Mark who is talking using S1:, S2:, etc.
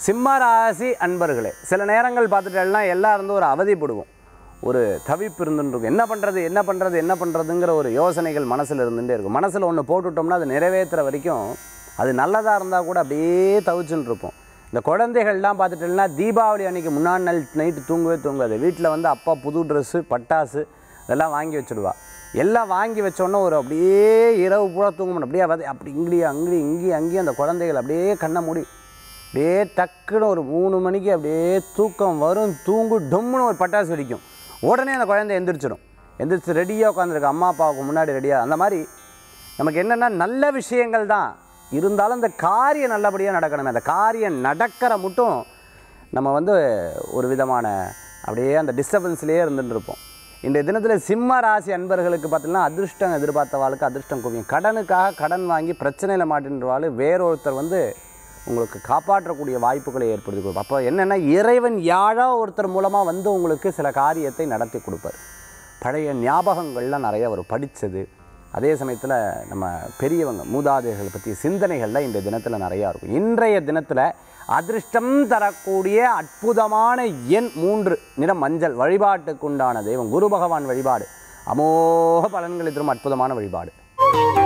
S1: சிம்ம ராசி அன்பர்களே சில நேரங்கள் பார்த்துட்டேன்னா எல்லாம் இருந்து ஒரு அவதிப்படுவோம் ஒரு தவிப்பு இருந்துருக்கும் என்ன பண்ணுறது என்ன பண்ணுறது என்ன பண்ணுறதுங்கிற ஒரு யோசனைகள் மனசில் இருந்துகிட்டே இருக்கும் மனசில் ஒன்று போட்டுட்டோம்னா அது நிறைவேற்றுற வரைக்கும் அது நல்லதாக இருந்தால் கூட அப்படியே தவிச்சுன்னு இருப்போம் இந்த குழந்தைகள்லாம் பார்த்துட்டேன்னா தீபாவளி அன்னைக்கு முன்னாடி நாள் நைட்டு தூங்கவே தூங்காது வீட்டில் வந்து அப்பா புது ட்ரெஸ்ஸு பட்டாசு இதெல்லாம் வாங்கி வச்சுடுவா எல்லாம் வாங்கி வச்சோன்னே ஒரு அப்படியே இரவு பூரா தூங்க முடியும் அப்படியே அவதி அப்படி இங்கேயும் அங்கேயும் இங்கேயும் அங்கேயும் அந்த குழந்தைகள் அப்படியே கண்ணை மூடி அப்படியே டக்குன்னு ஒரு மூணு மணிக்கு அப்படியே தூக்கம் வரும் தூங்கு டொம்முன்னு ஒரு பட்டாசு வெடிக்கும் உடனே அந்த குழந்தை எந்திரிச்சிடும் எந்திரிச்சு ரெடியாக உட்காந்துருக்கு அம்மா அப்பாவுக்கு முன்னாடி ரெடியாக அந்த மாதிரி நமக்கு என்னென்னா நல்ல விஷயங்கள் தான் இருந்தாலும் அந்த காரியம் நல்லபடியாக நடக்கணுமே அந்த காரியம் நடக்கிற மட்டும் நம்ம வந்து ஒரு விதமான அப்படியே அந்த டிஸ்டர்பன்ஸ்லேயே இருந்துட்டு இருப்போம் இன்றைய தினத்தில் சிம்ம ராசி அன்பர்களுக்கு பார்த்தீங்கன்னா அதிர்ஷ்டம் எதிர்பார்த்தவாளுக்கு அதிர்ஷ்டம் குவியும் கடனுக்காக கடன் வாங்கி பிரச்சனையில் மாட்டின்றவாள் வேறொருத்தர் வந்து உங்களுக்கு காப்பாற்றக்கூடிய வாய்ப்புகளை ஏற்படுத்தி கொடுப்பார் அப்போ என்னென்னா இறைவன் யாழா ஒருத்தர் மூலமாக வந்து உங்களுக்கு சில காரியத்தை நடத்தி கொடுப்பார் பழைய ஞாபகங்கள்லாம் நிறைய வரும் படித்தது அதே சமயத்தில் நம்ம பெரியவங்க மூதாதையர்கள் பற்றிய சிந்தனைகள்லாம் இன்றைய தினத்தில் நிறையா இருக்கும் இன்றைய தினத்தில் அதிர்ஷ்டம் தரக்கூடிய அற்புதமான எண் மூன்று நிறம் மஞ்சள் வழிபாட்டுக்குண்டான தெய்வம் குரு பகவான் வழிபாடு அமோக பலன்களை தரும் அற்புதமான வழிபாடு